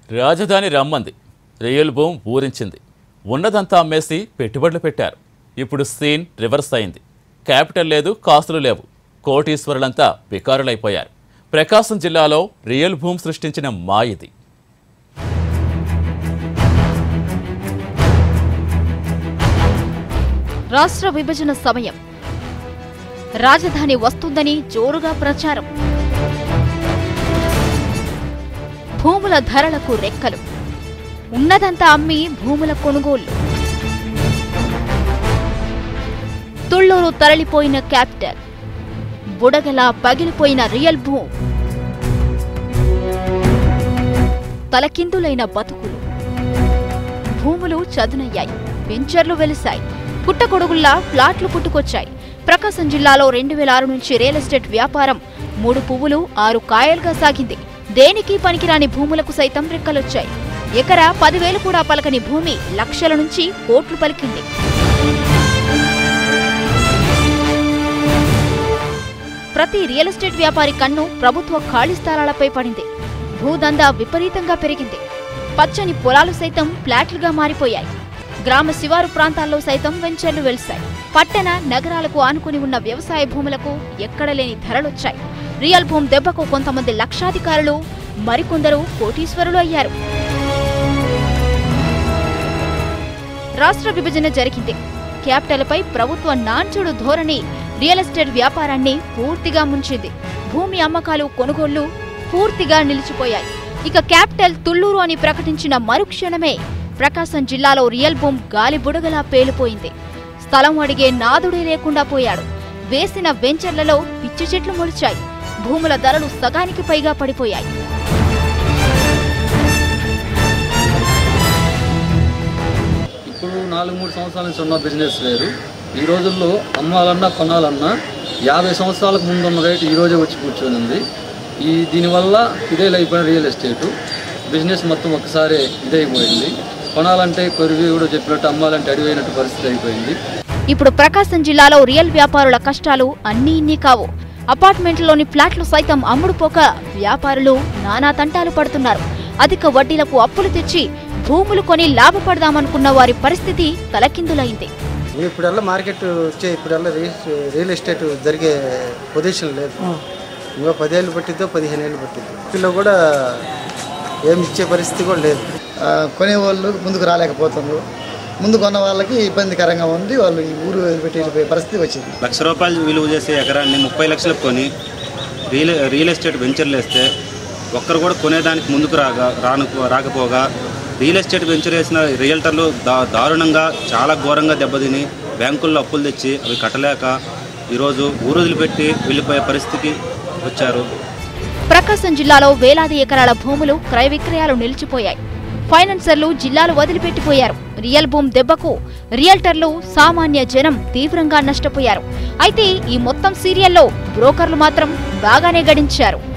రాజధాని రమ్మంది real boom ఊరించింది ఉన్నదంతా అమ్మేసి పెట్టుబడులు పెట్టారు ఇప్పుడు సీన్ రివర్స్ అయింది క్యాపిటల్ లేదు కాసులు లేవు కోటీశ్వరులంతా బికారులైపోయారు ప్రకాశం జిల్లాలో రియల్ భూమ్ సృష్టించిన మాయిది రాష్ట్ర విభజన సమయం రాజధాని వస్తుందని జోరుగా ప్రచారం భూముల ధరలకు రెక్కలు ఉన్నదంతా అమ్మి భూముల కొనుగోళ్లు తుళ్లూరు తరలిపోయిన క్యాపిటల్ బుడగలా పగిలిపోయిన రియల్ భూమ్ తలకిందులైన బతుకులు భూములు చదునయ్యాయి వెంచర్లు వెలిశాయి పుట్టగొడుగుల్లా ఫ్లాట్లు పుట్టుకొచ్చాయి ప్రకాశం జిల్లాలో రెండు వేల ఆరు నుంచి రియల్ ఎస్టేట్ వ్యాపారం మూడు పువ్వులు ఆరు కాయలుగా సాగింది దేనికి పనికిరాని భూములకు సైతం రెక్కలొచ్చాయి ఎకరా పదివేలు కూడా పలకని భూమి లక్షల నుంచి కోట్లు పలికింది ప్రతి రియల్ ఎస్టేట్ వ్యాపారి కన్ను ప్రభుత్వ ఖాళీ స్థలాలపై పడింది భూదందా విపరీతంగా పెరిగింది పచ్చని పొలాలు సైతం ఫ్లాట్లుగా మారిపోయాయి గ్రామ శివారు ప్రాంతాల్లో సైతం వెంచర్లు వెలిశాయి పట్టణ నగరాలకు ఆనుకుని ఉన్న వ్యవసాయ భూములకు ఎక్కడలేని ధరలొచ్చాయి రియల్ భూమ్ దెబ్బకు కొంతమంది లక్షాధికారులు మరికొందరు కోటీశ్వరులు అయ్యారు రాష్ట్ర విభజన జరిగింది క్యాపిటల్పై ప్రభుత్వ నాంచుడు ధోరణి రియల్ ఎస్టేట్ వ్యాపారాన్ని పూర్తిగా ముంచింది భూమి అమ్మకాలు కొనుగోళ్లు పూర్తిగా నిలిచిపోయాయి ఇక క్యాపిటల్ తుళ్లూరు అని ప్రకటించిన మరుక్షణమే ప్రకాశం జిల్లాలో రియల్ భూమ్ గాలి బుడగలా పేలిపోయింది స్థలం అడిగే నాదుడే లేకుండా పోయాడు వేసిన వెంచర్లలో పిచ్చి చెట్లు మొలిచాయి భూముల ధరలు సగానికి పైగా పడిపోయాయి ఇప్పుడు నాలుగు మూడు సంవత్సరాల నుంచి ఉన్న బిజినెస్ వేరు ఈ రోజుల్లో అమ్మాలన్నా కొనాలన్నా యాభై సంవత్సరాలకు ముందు ఉన్న రేటు ఈ రోజే వచ్చి కూర్చొని ఉంది ఈ దీనివల్ల ఇదేలైపోయిన రియల్ ఎస్టేటు బిజినెస్ మొత్తం ఒకసారి ఇదైపోయింది కొనాలంటే కొరివి కూడా చెప్పినట్టు అమ్మాలంటే అడివైనట్టు పరిస్థితి అయిపోయింది ఇప్పుడు ప్రకాశం జిల్లాలో రియల్ వ్యాపారుల కష్టాలు అన్నీ ఇన్ని కావు అపార్ట్మెంట్లోని ఫ్లాట్లు సైతం అమ్ముడుపోక వ్యాపారులు నానా తంటాలు పడుతున్నారు అధిక వడ్డీలకు అప్పులు తెచ్చి భూములు కొని లాభపడదామనుకున్న వారి పరిస్థితి తలకిందులైంది ఇప్పుడల్లా మార్కెట్ వచ్చే ఇప్పుడల్లా రియల్ రియల్ ఎస్టేట్ జరిగే పొజిషన్ లేదు ఇంకా పదేళ్ళు పట్టిద్దో పదిహేను ఏళ్ళు పట్టిద్దో వీళ్ళు కూడా ఏమి ఇచ్చే పరిస్థితి కూడా లేదు ఆ, కొనేవాళ్ళు ముందుకు రాలేకపోతున్నారు ముందు కొన్న వాళ్ళకి ఇబ్బందికరంగా ఉంది వాళ్ళు ఈ ఊరు వదిలిపెట్టి వెళ్ళిపోయే పరిస్థితి వచ్చింది లక్ష రూపాయలు విలువ చేసే ఎకరాన్ని ముప్పై లక్షలకు కొని రియల్ రియల్ ఎస్టేట్ వెంచర్లు వేస్తే ఒక్కరు కూడా కొనేదానికి ముందుకు రాగా రాను రాకపోగా రియల్ ఎస్టేట్ వెంచర్ వేసిన రియల్టర్లు దా దారుణంగా చాలా ఘోరంగా దెబ్బతిని బ్యాంకుల్లో అప్పులు తెచ్చి అవి కట్టలేక ఈరోజు ఊరు వదిలిపెట్టి వెళ్ళిపోయే పరిస్థితికి వచ్చారు ప్రకాశం జిల్లాలో వేలాది ఎకరాల భూములు క్రయ విక్రయాలు నిలిచిపోయాయి ఫైనాన్సర్లు జిల్లాలు వదిలిపెట్టిపోయారు రియల్ భూమ్ దెబ్బకు రియల్టర్లు సామాన్య జనం తీవ్రంగా నష్టపోయారు అయితే ఈ మొత్తం సీరియల్లో బ్రోకర్లు మాత్రం బాగానే గడించారు